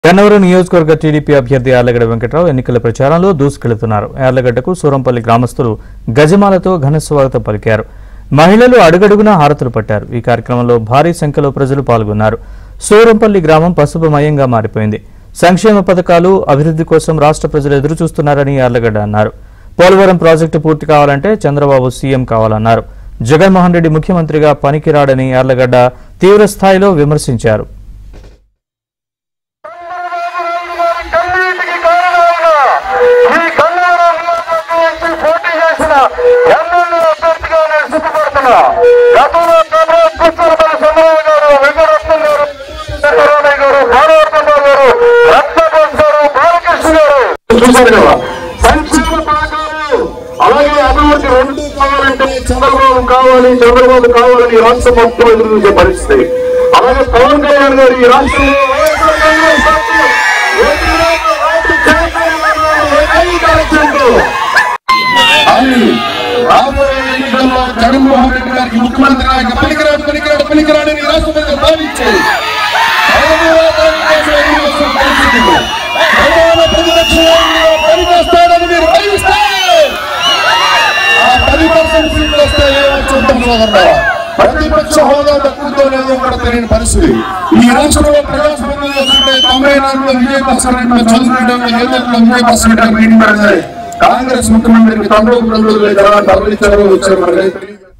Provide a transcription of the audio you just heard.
గన్నవరం నియోజకవర్గ టీడీపీ అభ్యర్థి యార్లగడ్డ వెంకట్రావు ఎన్నికల ప్రచారంలో దూసుకెళ్తున్నారు యార్లగడ్డకు సూరంపల్లి గ్రామస్తులు గజమాలతో ఘన స్వాగతం పలికారు మహిళలు అడుగడుగునా హారతులు పట్టారు ఈ కార్యక్రమంలో భారీ సంఖ్యలో ప్రజలు పాల్గొన్నారు సూరంపల్లి గ్రామం పసుపుమయంగా మారిపోయింది సంక్షేమ పథకాలు అభివృద్ధి కోసం రాష్ట్ర ప్రజలు ఎదురు చూస్తున్నారని యార్లగడ్డ అన్నారు పోలవరం ప్రాజెక్టు పూర్తి కావాలంటే చంద్రబాబు సీఎం కావాలన్నారు జగన్మోహన్ రెడ్డి ముఖ్యమంత్రిగా పనికిరాడని యార్లగడ్డ తీవ్ర స్థాయిలో విమర్శించారు కన్నీటికి కారణమైన ఈ కన్నవరం నియోజకవర్గం నుంచి పోటీ చేసిన ఎమ్మెల్యే అభ్యర్థిగా నేను సిద్ధపడుతున్నా గతంలో చంద్రబాబు పుస్తకపల్లి చంద్రబాబు గారు వెంకటరత్నం గారు వెంకటరామయ్య గారు భారవర్ధన్ గారు రత్నబోస్ గారు బాలకృష్ణ గారు చూశారు కదా సంక్షేమ పథకాలు అలాగే అభివృద్ధి రెండు కావాలంటే చంద్రబాబు కావాలి చంద్రబాబు కావాలని ఈ రాష్ట్ర మొత్తం ఎదురు చూసే పరిస్థితి అలాగే పవన్ కళ్యాణ్ గారు ఈ రాష్ట్రంలో వైఎస్ఆర్ కాంగ్రెస్ పార్టీ అని రాబోయే ఎన్నికల్లో జగన్మోహన్ రెడ్డి గారికి ముఖ్యమంత్రి గారికి పనికిరాడు పనికిరాడు పనికిరాడని రాష్ట్ర ప్రజలు భావించారు పదమూడవ కోసం ఎదురు చూస్తున్న పరిస్థితి. ప్రధాన ప్రతిపక్ష నాయకుడిగా పనిచేస్తాడని మీరు భావిస్తే ఆ పది పర్సెంట్ సీట్లు వస్తే ఏమొచ్చుంటాం సోదరులారా? ప్రతిపక్ష హోదా దక్కుతో లేదో కూడా తెలియని పరిస్థితి ఈ రాష్ట్రంలో ప్రజాస్వామ్యం చూస్తుంటే తొంభై నాలుగులో విజయ పర్సెంట్ చదువుకుంటే ఏదో విజయ పర్సెంట్ మీటింగ్ పెడతారు కాంగ్రెస్ ముఖ్యమంత్రికి తొంభై రెండు రోజుల తర్వాత తరలించారో వచ్చారో మనకి తెలియదు